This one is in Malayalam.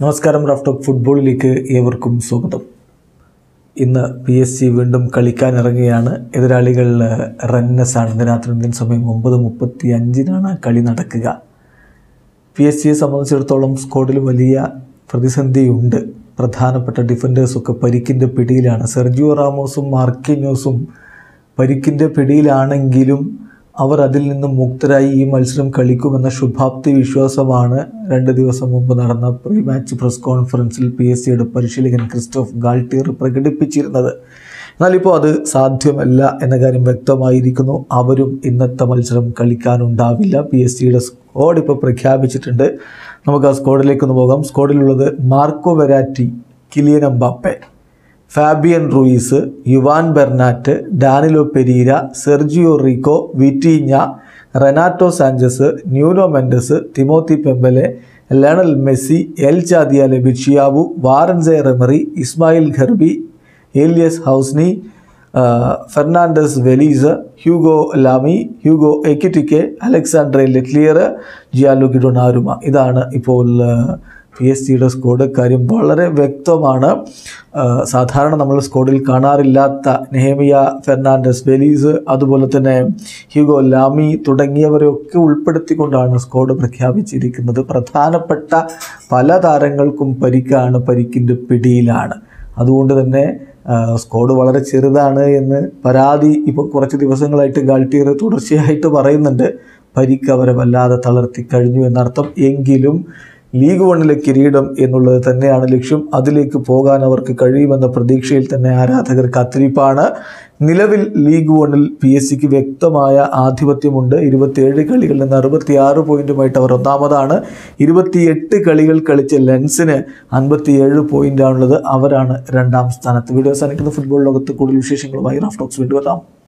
നമസ്കാരം റാഫ്റ്റോക്ക് ഫുട്ബോളിലേക്ക് ഏവർക്കും സ്വാഗതം ഇന്ന് പി എസ് സി വീണ്ടും കളിക്കാനിറങ്ങുകയാണ് എതിരാളികൾ റന്നസ് ആണ് ഇന്ന് രാത്രി ഇന്ത്യൻ സമയം ഒമ്പത് മുപ്പത്തി അഞ്ചിനാണ് കളി നടക്കുക പി എസ് സിയെ സംബന്ധിച്ചിടത്തോളം സ്ക്വാഡിൽ വലിയ പ്രതിസന്ധിയുണ്ട് പ്രധാനപ്പെട്ട ഡിഫൻഡേഴ്സൊക്കെ പരിക്കിൻ്റെ പിടിയിലാണ് സെർജിയോ റാമോസും മാർക്കിനോസും പരിക്കിൻ്റെ പിടിയിലാണെങ്കിലും അവർ അതിൽ നിന്ന് മുക്തരായി ഈ മത്സരം കളിക്കുമെന്ന ശുഭാപ്തി വിശ്വാസമാണ് രണ്ട് ദിവസം മുമ്പ് നടന്ന പ്രീ മാച്ച് പ്രസ് കോൺഫറൻസിൽ പി എസ് സിയുടെ പരിശീലകൻ ക്രിസ്റ്റോഫ് ഗാൾട്ടിയർ പ്രകടിപ്പിച്ചിരുന്നത് എന്നാൽ ഇപ്പോൾ അത് സാധ്യമല്ല എന്ന കാര്യം വ്യക്തമായിരിക്കുന്നു അവരും ഇന്നത്തെ മത്സരം കളിക്കാനുണ്ടാവില്ല പി എസ് സിയുടെ സ്ക്വാഡ് ഇപ്പോൾ പ്രഖ്യാപിച്ചിട്ടുണ്ട് നമുക്ക് ആ സ്ക്വാഡിലേക്ക് ഒന്ന് പോകാം സ്ക്വാഡിലുള്ളത് Marco Verratti Kylian Mbappe Fabian Ruiz Juan Bernat Danilo Pereira Sergio Rico Vitinha Renato Sanches Nuno Mendes Timothee Pembele Lionel Messi El ചാദിയ ലെബിച്ചിയാവു വാറൻസെ റെമറി ഇസ്മായിൽ ഖർബി ഏലിയസ് ഹൗസ്നി ആ, Fernandez Veliz Hugo Lamy Hugo Ekitike Alexandre Letellier ജിയാലോ ഗിഡോണാരുമ ഇതാണ് ഇപ്പോൾ പി എസ് സിയുടെ സ്കോഡ് കാര്യം വളരെ വ്യക്തമാണ് ആ, സാധാരണ നമ്മൾ സ്കോഡിൽ കാണാറില്ലാത്ത നെഹമിയ ഫെർണാണ്ടസ് വെലീസ് അതുപോലെ തന്നെ ഹ്യൂഗോ ലാമി തുടങ്ങിയവരെയൊക്കെ ഉൾപ്പെടുത്തിക്കൊണ്ടാണ് സ്കോഡ് പ്രഖ്യാപിച്ചിരിക്കുന്നത് പ്രധാനപ്പെട്ട പല താരങ്ങൾക്കും പരിക്കാണ് പരിക്കിൻ്റെ പിടിയിലാണ് അതുകൊണ്ട് തന്നെ ആ, സ്ക്വാഡ് വളരെ ചെറുതാണ് എന്ന് പരാതി ഇപ്പോൾ കുറച്ച് ദിവസങ്ങളായിട്ട് ഗാൾട്ടിയർ തുടർച്ചയായിട്ട് പറയുന്നുണ്ട് പരിക്ക് അവരെ വല്ലാതെ തളർത്തി കഴിഞ്ഞു എന്നർത്ഥം എങ്കിലും ലീഗ് വണ്ണിലെ കിരീടം എന്നുള്ളത് തന്നെയാണ് ലക്ഷ്യം അതിലേക്ക് പോകാൻ അവർക്ക് കഴിയുമെന്ന പ്രതീക്ഷയിൽ തന്നെ ആരാധകർ കാത്തിരിപ്പാണ് നിലവിൽ ലീഗ് വണ്ണിൽ പി എസ് സിക്ക് വ്യക്തമായ ആധിപത്യമുണ്ട് ഇരുപത്തിയേഴ് കളികളിൽ നിന്ന് അറുപത്തിയാറ് പോയിന്റുമായിട്ട് അവർ ഒന്നാമതാണ് ഇരുപത്തിയെട്ട് കളികൾ കളിച്ച ലെൻസിന് അൻപത്തിയേഴ് പോയിന്റാണുള്ളത് അവരാണ് രണ്ടാം സ്ഥാനത്ത് വീഡിയോ അവസാനിക്കുന്ന ഫുട്ബോൾ ലോകത്ത് കൂടുതൽ വിശേഷങ്ങളുമായി റാഫ്റ്റോക്സ് വീണ്ടും വരാം